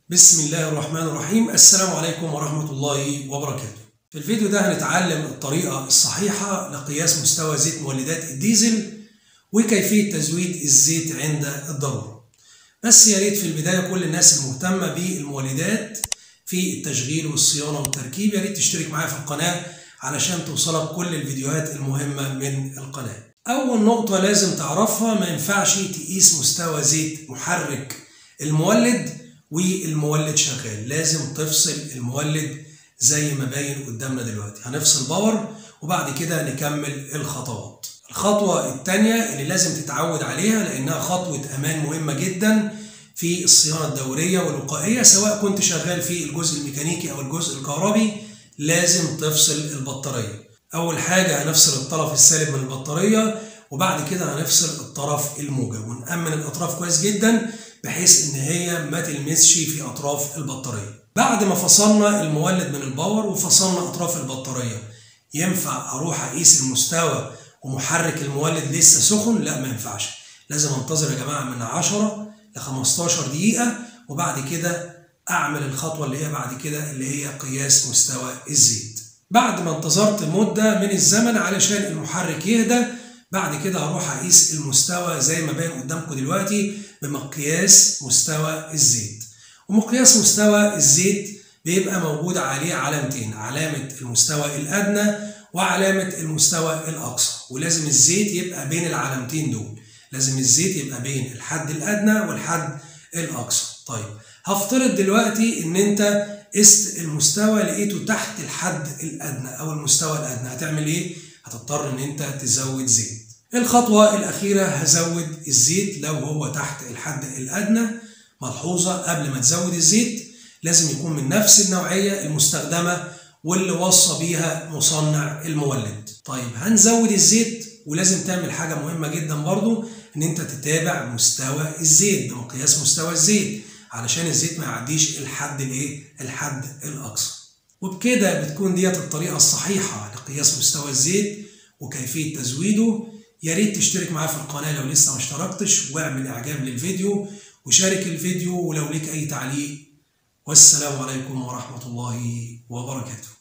بسم الله الرحمن الرحيم السلام عليكم ورحمة الله وبركاته في الفيديو ده هنتعلم الطريقة الصحيحة لقياس مستوى زيت مولدات الديزل وكيفية تزويد الزيت عند الضرورة بس يا ريت في البداية كل الناس المهتمة بالمولدات في التشغيل والصيانة والتركيب يا ريت تشترك معايا في القناة علشان توصلك كل الفيديوهات المهمة من القناة أول نقطة لازم تعرفها ما ينفعش تقيس مستوى زيت محرك المولد والمولد شغال لازم تفصل المولد زي ما باين قدامنا دلوقتي هنفصل باور وبعد كده نكمل الخطوات الخطوة الثانية اللي لازم تتعود عليها لأنها خطوة أمان مهمة جدا في الصيانة الدورية والوقائية سواء كنت شغال في الجزء الميكانيكي أو الجزء الكهربي لازم تفصل البطارية أول حاجة هنفصل الطرف السالب من البطارية وبعد كده هنفصل الطرف الموجب ونأمن الأطراف كويس جدا بحيث إن هي ما تلمسش في أطراف البطارية بعد ما فصلنا المولد من الباور وفصلنا أطراف البطارية ينفع أروح أقيس المستوى ومحرك المولد لسه سخن؟ لا ما ينفعش لازم انتظر يا جماعة من 10 ل 15 دقيقة وبعد كده أعمل الخطوة اللي هي بعد كده اللي هي قياس مستوى الزيت بعد ما انتظرت مدة من الزمن علشان المحرك يهدى بعد كده هروح اقيس المستوى زي ما باين قدامكم دلوقتي بمقياس مستوى الزيت ومقياس مستوى الزيت بيبقى موجود عليه علامتين علامة المستوى الأدنى وعلامة المستوى الأقصى ولازم الزيت يبقى بين العلامتين دول لازم الزيت يبقى بين الحد الأدنى والحد الأقصى طيب هفترض دلوقتي إن أنت قست المستوى لقيته تحت الحد الأدنى أو المستوى الأدنى هتعمل إيه؟ هتضطر إن أنت تزود زيت الخطوة الأخيرة هزود الزيت لو هو تحت الحد الأدنى ملحوظة قبل ما تزود الزيت لازم يكون من نفس النوعية المستخدمة واللي وصى بيها مصنع المولد طيب هنزود الزيت ولازم تعمل حاجة مهمة جدا برضو ان انت تتابع مستوى الزيت بمقياس مستوى الزيت علشان الزيت ما يعديش الحد الايه الحد الاقصى وبكده بتكون ديت الطريقة الصحيحة لقياس مستوى الزيت وكيفية تزويده يا ريت تشترك معايا في القناة لو لسه ما اشتركتش واعمل اعجاب للفيديو وشارك الفيديو ولو ليك اي تعليق والسلام عليكم ورحمة الله وبركاته